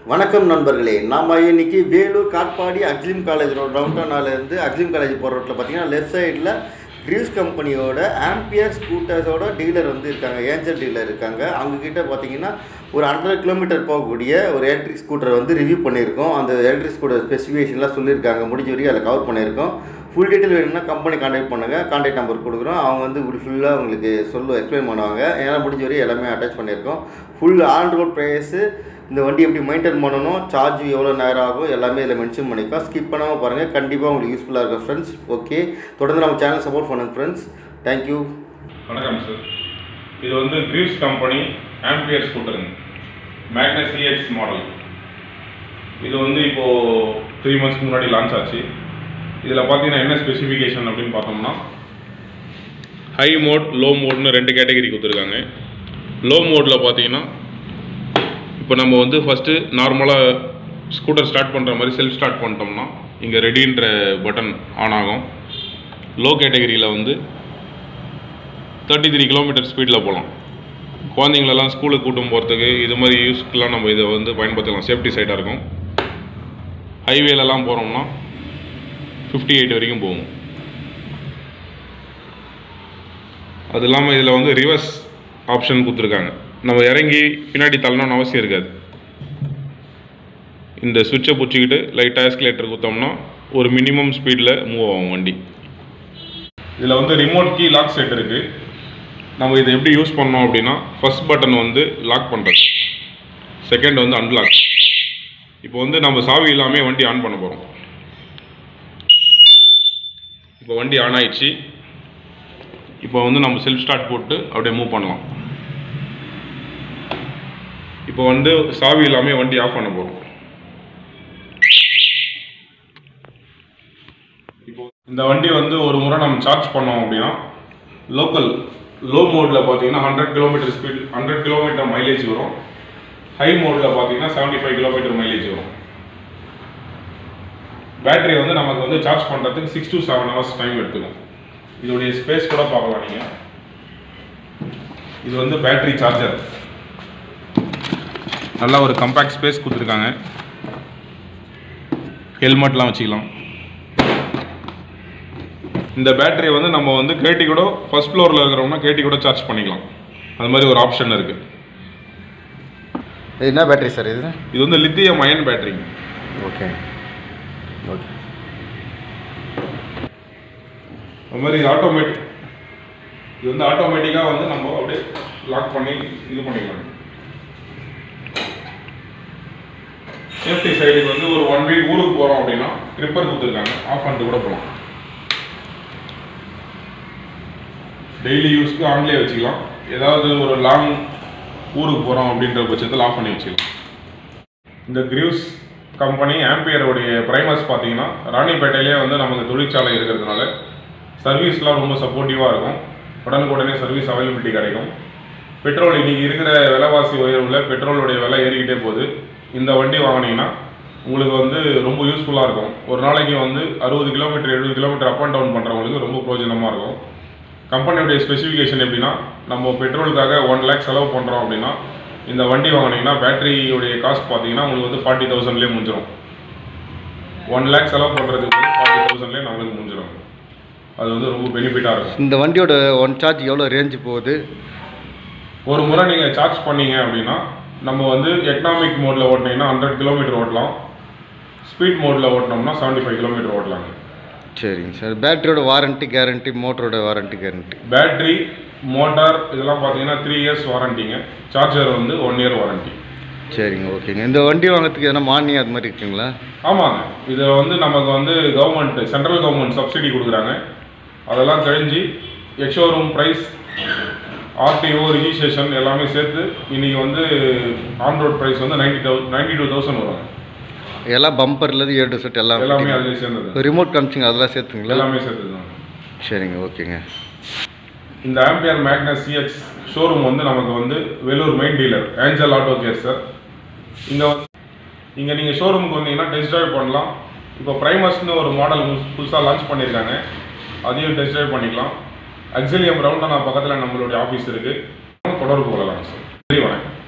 வணக்கம் நண்பர்களே நாம இன்னைக்கு வேலூர் காட்பாடி அக்லிம் காலேஜ் ரோட் டவுன்டவுனாலேருந்து அக்லிம் காலேஜ் போகிற ரோட்டில் பார்த்தீங்கன்னா லெஃப்ட் சைடில் கிரீஸ் கம்பெனியோட ஆம்பியர் ஸ்கூட்டர்ஸோட டீலர் வந்து இருக்காங்க ஏஞ்சல் டீலர் இருக்காங்க அவங்கக்கிட்ட பார்த்தீங்கன்னா ஒரு ஹண்ட்ரட் கிலோமீட்டர் போகக்கூடிய ஒரு எலக்ட்ரிக் ஸ்கூட்டரை வந்து ரிவ்யூ பண்ணியிருக்கோம் அந்த எலக்ட்ரிக் ஸ்கூட்டர் ஸ்பெசிஃபிகேஷன்லாம் சொல்லியிருக்காங்க முடிஞ்ச வரைக்கும் அதில் கவர் பண்ணியிருக்கோம் ஃபுல் டீட்டெயில் வேணும்னா கம்பெனி காண்டாக்ட் பண்ணுங்கள் காண்டாக்ட் நம்பர் கொடுக்குறோம் அவங்க வந்து ஃபுல்லாக உங்களுக்கு சொல்ல எக்ஸ்பிளைன் பண்ணுவாங்க ஏன்னா முடிஞ்ச வரையும் எல்லாமே அட்டாச் பண்ணியிருக்கோம் ஃபுல் ஆன் ரோட் ப்ரைஸு இந்த வண்டி எப்படி மெயின்டைன் பண்ணணும் சார்ஜ் எவ்வளோ நேரம் ஆகும் எல்லாமே இதில் மென்ஷன் பண்ணிக்கலாம் ஸ்கிப் பண்ணாமல் பாருங்கள் கண்டிப்பாக உங்களுக்கு யூஸ்ஃபுல்லாக இருக்கும் ஃப்ரெண்ட்ஸ் ஓகே தொடர்ந்து நம்ம சேனல் சப்போர்ட் பண்ணுங்க ஃப்ரெண்ட்ஸ் தேங்க்யூ வணக்கம் சார் இது வந்து கிரீவ்ஸ் கம்பெனி ஆம்பியர் ஸ்கூட்டருங்க மேக்னஸ் சிஎக்ஸ் மாடல் இது வந்து இப்போது த்ரீ மந்த்ஸ்க்கு முன்னாடி லான்ச் ஆச்சு இதில் பார்த்தீங்கன்னா என்ன ஸ்பெசிஃபிகேஷன் அப்படின்னு பார்த்தோம்னா ஹை மோட் லோ மோட்னு ரெண்டு கேட்டகரி கொடுத்துருக்காங்க லோ மோடில் பார்த்தீங்கன்னா இப்போ நம்ம வந்து ஃபஸ்ட்டு நார்மலாக ஸ்கூட்டர் ஸ்டார்ட் பண்ணுற மாதிரி செல்ஃப் ஸ்டார்ட் பண்ணிட்டோம்னா இங்கே ரெடின்ற பட்டன் ஆன் ஆகும் லோ கேட்டகரியில் வந்து தேர்ட்டி த்ரீ கிலோமீட்டர் ஸ்பீடில் போகலாம் குழந்தைங்களெல்லாம் ஸ்கூலுக்கு கூட்டும் போகிறதுக்கு இது மாதிரி யூஸ்க்கெலாம் நம்ம இதை வந்து பயன்படுத்தலாம் சேஃப்டி சைடாக இருக்கும் ஹைவேலலாம் போகிறோம்னா ஃபிஃப்டி எயிட் வரைக்கும் போகும் அது இல்லாமல் இதில் வந்து ரிவர்ஸ் ஆப்ஷன் கொடுத்துருக்காங்க நம்ம இறங்கி பின்னாடி தள்ளணும்னு அவசியம் இருக்காது இந்த சுவிட்சை பிடிச்சிக்கிட்டு லைட்டாக எஸ்கலேட்டர் கொடுத்தோம்னா ஒரு மினிமம் ஸ்பீடில் மூவ் ஆகும் வண்டி இதில் வந்து ரிமோட் கீ லாக் செட் இருக்குது நம்ம இதை எப்படி யூஸ் பண்ணோம் அப்படின்னா ஃபர்ஸ்ட் பட்டன் வந்து லாக் பண்ணுறது செகண்ட் வந்து அன்லாக் இப்போ வந்து நம்ம சாவி இல்லாமல் வண்டி ஆன் பண்ண போகிறோம் இப்போ வண்டி ஆன் ஆயிடுச்சு இப்போ வந்து நம்ம செல்ஃப் ஸ்டார்ட் போட்டு அப்படியே மூவ் பண்ணலாம் இப்போ வந்து சாவி இல்லாமல் வண்டி ஆஃப் பண்ண போகிறோம் இப்போ இந்த வண்டி வந்து ஒரு முறை நம்ம சார்ஜ் பண்ணோம் அப்படின்னா லோக்கல் லோ மோடில் பார்த்தீங்கன்னா hundred kilometre speed hundred kilometre mileage வரும் ஹை மோடில் பார்த்தீங்கன்னா செவன்ட்டி ஃபைவ் கிலோமீட்டர் மைலேஜ் வரும் பேட்டரி வந்து நமக்கு வந்து சார்ஜ் பண்ணுறதுக்கு six to seven hours time எடுத்துக்கும் இதோடைய ஸ்பேஸ் கூட பார்க்கலாம் நீங்கள் இது வந்து பேட்டரி சார்ஜர் நல்லா ஒரு கம்பேக்ட் ஸ்பேஸ் கொடுத்துருக்காங்க ஹெல்மெட்லாம் வச்சுக்கலாம் இந்த பேட்டரி வந்து நம்ம வந்து கேட்டி கூட ஃபர்ஸ்ட் ஃப்ளோரில் இருக்கிறவங்க கேட்டி கூட சார்ஜ் பண்ணிக்கலாம் அது மாதிரி ஒரு ஆப்ஷன் இருக்குது இது என்ன பேட்டரி சார் இது இது வந்து lithium ion battery okay okay அது மாதிரி ஆட்டோமேட்டிக் இது வந்து ஆட்டோமேட்டிக்காக வந்து நம்ம அப்படியே லாக் பண்ணி இது பண்ணிக்கலாம் சேஃப்டி சைடுக்கு வந்து ஒரு ஒன் வீக் ஊருக்கு போகிறோம் அப்படின்னா ட்ரிப்பர் கொடுத்துருக்காங்க ஆஃப் பண்ணிட்டு கூட போகலாம் டெய்லி யூஸ்க்கு ஆன்லேயே வச்சுக்கலாம் ஏதாவது ஒரு லாங் ஊருக்கு போகிறோம் அப்படின்ற பட்சத்தில் ஆஃப் பண்ணி வச்சுக்கலாம் இந்த கிரீவ்ஸ் கம்பெனி ஆம்பியருடைய ப்ரைமர்ஸ் பார்த்தீங்கன்னா ராணிப்பேட்டையிலே வந்து நமக்கு தொழிற்சாலை இருக்கிறதுனால சர்வீஸ்லாம் ரொம்ப சப்போர்ட்டிவாக இருக்கும் உடனுக்குடனே சர்வீஸ் அவைலபிலிட்டி கிடைக்கும் பெட்ரோல் இன்றைக்கி இருக்கிற விலைவாசி உயர்வில் பெட்ரோலுடைய விலை ஏறிக்கிட்டே போகுது இந்த வண்டி வாங்கினீங்கன்னா உங்களுக்கு வந்து ரொம்ப யூஸ்ஃபுல்லாக இருக்கும் ஒரு நாளைக்கு வந்து அறுபது கிலோமீட்டர் எழுபது கிலோமீட்டர் அப் அண்ட் டவுன் பண்ணுறவங்களுக்கு ரொம்ப பிரயோஜனமாக இருக்கும் கம்பெனியுடைய ஸ்பெசிஃபிகேஷன் எப்படின்னா நம்ம பெட்ரோலுக்காக ஒன் லேக் செலவு பண்ணுறோம் அப்படின்னா இந்த வண்டி வாங்கினீங்கன்னா பேட்டரியுடைய காஸ்ட் பார்த்தீங்கன்னா உங்களுக்கு வந்து ஃபார்ட்டி தௌசண்ட்லேயே முடிஞ்சிடும் ஒன் லேக் செலவு பண்ணுறதுக்கு வந்து ஃபார்ட்டி தௌசண்ட்லேயே நம்மளுக்கு முடிஞ்சிடும் அது வந்து ரொம்ப பெனிஃபிட்டாக இருக்கும் இந்த வண்டியோட ஒன் சார்ஜ் எவ்வளோ ரேஞ்சு போகுது ஒரு முறை நீங்கள் சார்ஜ் பண்ணீங்க அப்படின்னா நம்ம வந்து எக்கனாமிக் மோடில் ஓட்டினீங்கன்னா ஹண்ட்ரட் கிலோமீட்டர் ஓட்டலாம் ஸ்பீட் மோடில் ஓட்டினோம்னா செவன்ட்டி ஃபைவ் கிலோமீட்டர் ஓட்டலாங்க சரிங்க சார் பேட்டரியோட வாரண்ட்டி கேரண்டி மோட்டரோட வாரண்ட்டி கேரண்டி பேட்ரி மோட்டார் இதெல்லாம் பார்த்தீங்கன்னா த்ரீ இயர்ஸ் வாரண்டிங்க சார்ஜர் வந்து ஒன் இயர் வாரண்டி சரிங்க ஓகேங்க இந்த வண்டி வாங்குறதுக்கு எதனா மானியம் அது மாதிரி இருக்குங்களா ஆமாங்க இதில் வந்து நமக்கு வந்து கவர்மெண்ட் சென்ட்ரல் கவர்மெண்ட் சப்சிடி கொடுக்குறாங்க அதெல்லாம் கழிஞ்சு எக்ஷோரூம் ப்ரைஸ் ஆர்டிஓ ரிஜிஸ்ட்ரேஷன் எல்லாமே சேர்த்து இன்னைக்கு வந்து ஆன் ரோட் ப்ரைஸ் வந்து ninety thou ninety two thousand வரும் எல்லாம் பம்பர்லேருந்து ஏடு செட் எல்லாம் எல்லாமே அதிலே சேர்ந்தது ரிமோட் காமிச்சிங்க அதெல்லாம் சேர்த்துங்களா எல்லாமே சேர்த்தது தான் சரிங்க ஓகேங்க இந்த ஆம்பியர் மேக்னஸ் சிஎக்ஸ் ஷோரூம் வந்து நமக்கு வந்து Vellore main dealer Angel Auto Care sir இங்கே வந்து இங்கே நீங்கள் ஷோரூமுக்கு வந்தீங்கன்னா டெஸ்ட் ட்ரைவ் பண்ணலாம் இப்போ ப்ரைமஸ்னு ஒரு மாடல் புதுசாக லான்ச் பண்ணியிருக்காங்க அதையும் டெஸ்ட் ட்ரைவ் பண்ணிக்கலாம் அக்ஸிலியம் ரவுண்டானா பக்கத்தில் நம்மளுடைய ஆஃபீஸ் இருக்குது தொடர்பு கொள்ளலாம் சார் சரி வணக்கம்